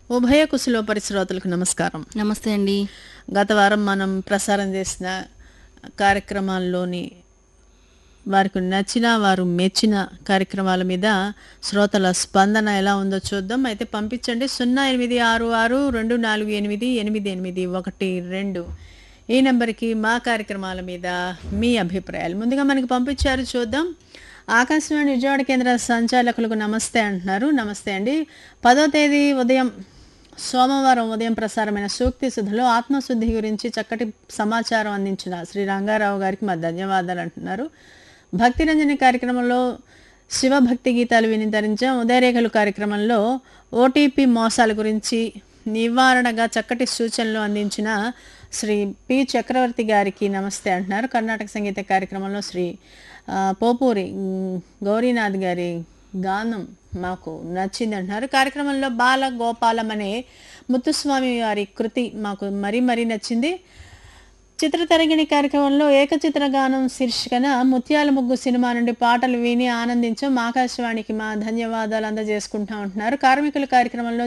ఉభయ కుశలో పరిశ్రోతలకు నమస్కారం నమస్తే అండి గత వారం మనం ప్రసారం చేసిన కార్యక్రమాల్లోని వారికి నచ్చిన వారు మెచ్చిన కార్యక్రమాల మీద శ్రోతల స్పందన ఎలా ఉందో చూద్దాం అయితే పంపించండి సున్నా ఎనిమిది ఆరు ఆరు రెండు నాలుగు ఎనిమిది ఎనిమిది ఎనిమిది ఒకటి రెండు ఈ నెంబర్కి మా కార్యక్రమాల మీద మీ అభిప్రాయాలు ముందుగా మనకి పంపించారు చూద్దాం ఆకాశవాణి విజయవాడ కేంద్ర సంచాలకులకు నమస్తే అంటున్నారు నమస్తే అండి పదో తేదీ ఉదయం సోమవారం ఉదయం ప్రసారమైన సూక్తి సుధలో ఆత్మశుద్ధి గురించి చక్కటి సమాచారం అందించిన శ్రీ రంగారావు గారికి మా ధన్యవాదాలు అంటున్నారు భక్తి రంజని కార్యక్రమంలో శివభక్తి గీతాలు విని ధరించాం ఉదయరేఖలు కార్యక్రమంలో ఓటీపీ మోసాల గురించి నివారణగా చక్కటి సూచనలు అందించిన శ్రీ పి చక్రవర్తి గారికి నమస్తే అంటున్నారు కర్ణాటక సంగీత కార్యక్రమంలో శ్రీ ఆ, పోపూరి ఉమ్, గౌరీనాథ్ గారి గానం మాకు నచ్చింది అంటున్నారు కార్యక్రమంలో బాల గోపాలం అనే ముత్తుస్వామి వారి కృతి మాకు మరీ మరీ నచ్చింది చిత్రతరంగిణి కార్యక్రమంలో ఏకచిత్ర గానం శీర్షికన ముత్యాల ముగ్గు సినిమా నుండి పాటలు విని ఆనందించాం ఆకాశవాణికి మా ధన్యవాదాలు అందజేసుకుంటా ఉంటున్నారు కార్మికుల కార్యక్రమంలో